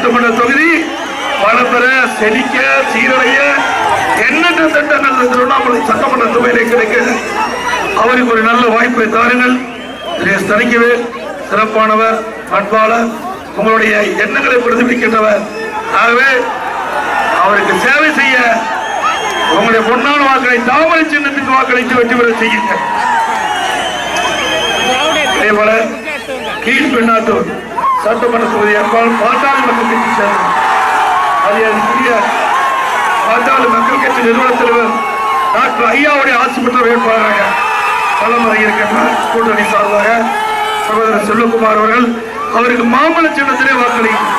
சட்டமன்ற தொகுதி வளம்பெற செழிக்க சீரடைய எண்ணற்ற திட்டங்கள் இந்த திருவண்ணாமலை சட்டமன்ற தொகுதியிலே கிடைக்க அவருக்கு ஒரு நல்ல வாய்ப்பை தாருங்கள் இதிலே தணிக்கவே சிறப்பானவர் பண்பாளர் உங்களுடைய எண்ணங்களை பிரதிபலிக்கின்றவர் ஆகவே அவருக்கு சேவை செய்ய உங்களுடைய பொன்னான வாக்களை தாமரை சின்னத்துக்கு வாக்களித்து வெற்றி பெற செய்யுங்கள் அதே போல கீழ்பெண்ணாத்தூர் சட்டமன்ற தொகுதி ஏற்பாடு பாட்டாளி மக்கள் கட்சி சேர்ந்த மரியாதைக்குரிய பாட்டாளி மக்கள் கட்சி நிறுவன தலைவர் டாக்டர் ஐயாவுடைய ஆட்சி பெற்ற வேட்பாளராக களம் இருக்கின்ற கூட்டணி சார்பாக சகோதரர் செல்வகுமார் அவர்கள் அவருக்கு மாம்பழ சின்னத்திலே வாக்களிக்கும்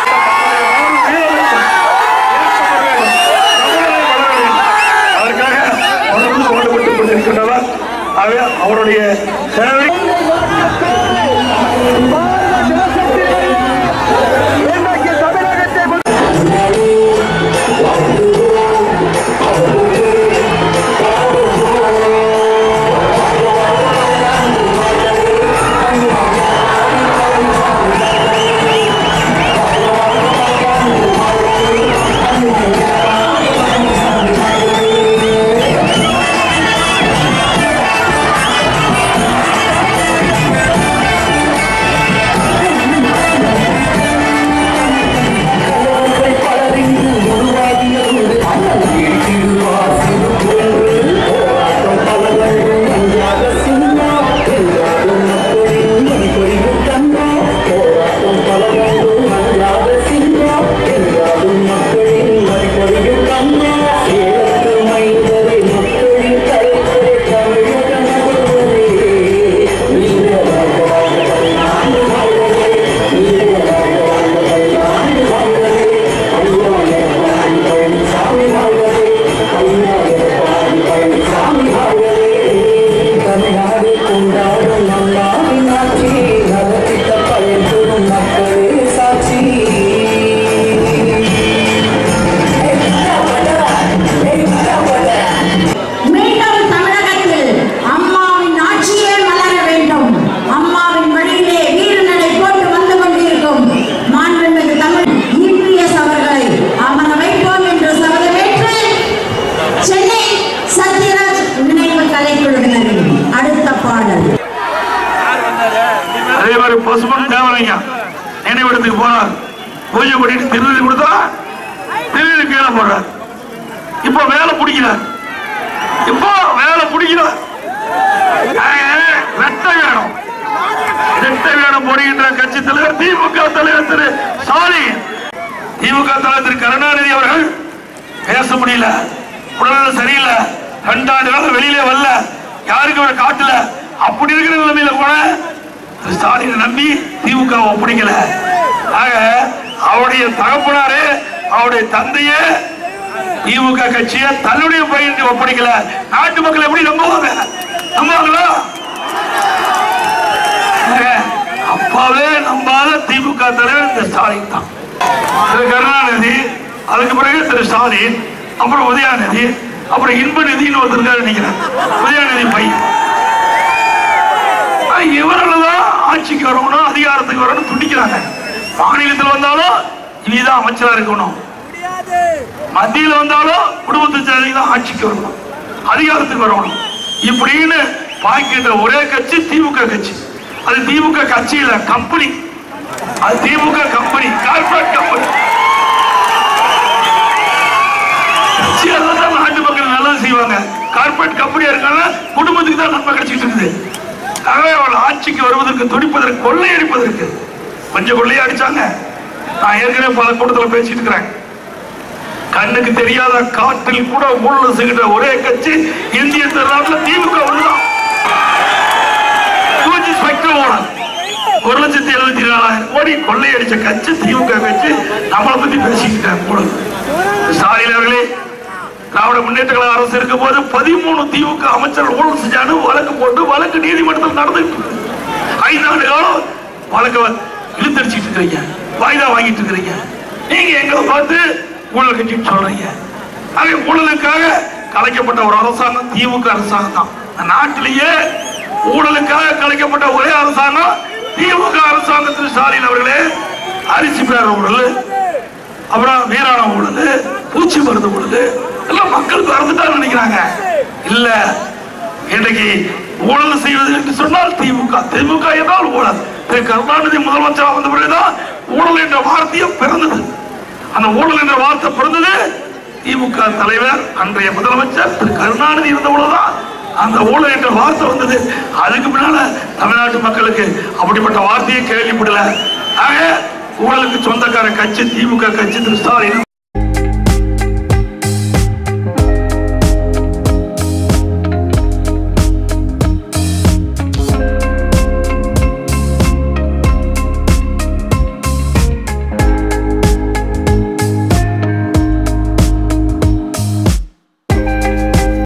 அதற்காக தொடர்ந்து பாடுபட்டுக் கொண்டிருக்கின்றவர் ஆகவே அவருடைய சேவை மீண்டும் தமிழகத்தில் அம்மாவின் ஆட்சியே மலர வேண்டும் அம்மாவின் வழியிலே வீரநடை போட்டு வந்து கொண்டிருக்கும் மாண்புமிகு தமிழ் இபிஎஸ் அவர்களை அமர வைப்போம் என்று சபதமேற்று சென்னை சத்யராஜ் நினைவு கலைக்குழுவினரின் அடுத்த பாடல் அதே மாதிரி பசுமன் தேவரையா நினைவிடத்துக்கு போனார் பூஜை பண்ணிட்டு திருநெல்வேலி கொடுத்தா திருநெல்வேலி கீழே போடுறார் இப்போ வேலை பிடிக்கிறார் இப்போ வேலை பிடிக்கிறார் ஆக, ரெட்டை வேணும் ரெட்டை வேடம் போடுகின்ற கட்சி தலைவர் திமுக தலைவர் திரு ஸ்டாலின் திமுக தலைவர் திரு கருணாநிதி அவர்கள் பேச முடியல உடல்நலம் சரியில்லை ரெண்டாண்டு காலம் வெளியிலே வரல யாருக்கும் அவர் காட்டல அப்படி இருக்கிற நிலைமையில கூட திரு ஸ்டாலினை நம்பி திமுக வை ஒப்படைக்கல ஆக அவருடைய தகப்பனாரு அவருடைய தந்தையே திமுக கட்சியை தன்னுடைய பையன் ஒப்படைக்கல நாட்டு மக்கள் எப்படி நம்புவாங்க நம்புவாங்களா ஆக, அப்பாவே நம்பாத திமுக தலைவர் இந்த ஸ்டாலின் தான் திரு கருணாநிதி அதுக்கு பிறகு திரு ஸ்டாலின் அப்புறம் உதயாநிதி அப்புறம் இன்ப நிதினு ஒருத்தர் இருக்காரு நினைக்கிறேன் உதயாநிதி பையன் இவர்கள் தான் ஆட்சிக்கு வரணும் அதிகாரத்துக்கு வரணும் துடிக்கிறாங்க மாநிலத்தில் வந்தாலும் இனிதான் அமைச்சரா இருக்கணும் மத்தியில் வந்தாலும் குடும்பத்தை சேர்ந்து தான் ஆட்சிக்கு வரணும் அதிகாரத்துக்கு வரணும் இப்படின்னு பாய்க்கின்ற ஒரே கட்சி திமுக கட்சி அது திமுக கட்சி இல்ல கம்பெனி அது திமுக கம்பெனி கார்பரேட் கம்பெனி கட்சியால தான் நாட்டு மக்கள் நல்லது செய்வாங்க கார்பரேட் கம்பெனியா இருக்காங்க குடும்பத்துக்கு தான் நன்மை கிடைச்சிட்டு இருக்குது ஆகவே அவள் ஆட்சிக்கு வருவதற்கு துடிப்பதற்கு கொள்ளையடிப்பதற்கு கொஞ்சம் கொள்ளையா அடிச்சாங்க நான் ஏற்கனவே பல கூட்டத்தில் பேசிட்டு இருக்கிறேன் கண்ணுக்கு தெரியாத காற்றில் கூட ஊழல் செய்கின்ற ஒரே கட்சி இந்திய திருநாட்டில் திமுக ஒண்ணுதான் டூஜி ஸ்பெக்டர் ஊழல் ஒரு லட்சத்தி எழுபத்தி நாலாயிரம் கோடி கொள்ளையடிச்ச கட்சி திமுக கட்சி நம்மளை பத்தி பேசிக்கிட்டாங்க ஊழல் ஸ்டாலின் அவர்களே திராவிட முன்னேற்ற கழக அரசு இருக்கும் போது பதிமூணு திமுக அமைச்சர்கள் ஊழல் செஞ்சானு வழக்கு போட்டு வழக்கு நீதிமன்றத்தில் நடந்துட்டு இருக்கு. ஐந்தாண்டு காலம் வழக்க இழுத்தடிச்சிட்டு இருக்கிறீங்க வாய்தா வாங்கிட்டு இருக்கிறீங்க நீங்க எங்களை பார்த்து ஊழல் கட்சின்னு சொல்றீங்க ஆக ஊழலுக்காக கலைக்கப்பட்ட ஒரு அரசாங்கம் திமுக அரசாங்கம் தான் இந்த நாட்டிலேயே ஊழலுக்காக கலைக்கப்பட்ட ஒரே அரசாங்கம் திமுக அரசாங்கத்தில் ஸ்டாலின் அவர்களே அரிசி பேர ஊழல் அப்புறம் வீராண ஊழல் பூச்சி மருந்து ஊழல் எல்லாம் மக்கள் மறந்துட்டான்னு நினைக்கிறாங்க இல்ல இன்றைக்கு ஊழல் செய்வது என்று சொன்னால் திமுக திமுக என்றால் ஊழல் திரு கருணாநிதி முதலமைச்சராக வந்த பிறகுதான் ஊழல் என்ற வார்த்தையே பிறந்தது அந்த ஊழல் என்ற வார்த்தை பிறந்தது திமுக தலைவர் அன்றைய முதலமைச்சர் திரு கருணாநிதி இருந்த பொழுதுதான் அந்த ஊழல் என்ற வார்த்தை வந்தது அதுக்கு பின்னால தமிழ்நாட்டு மக்களுக்கு அப்படிப்பட்ட வார்த்தையை கேள்விப்படல ஆக ஊழலுக்கு சொந்தக்கார கட்சி திமுக கட்சி திரு ஸ்டாலின்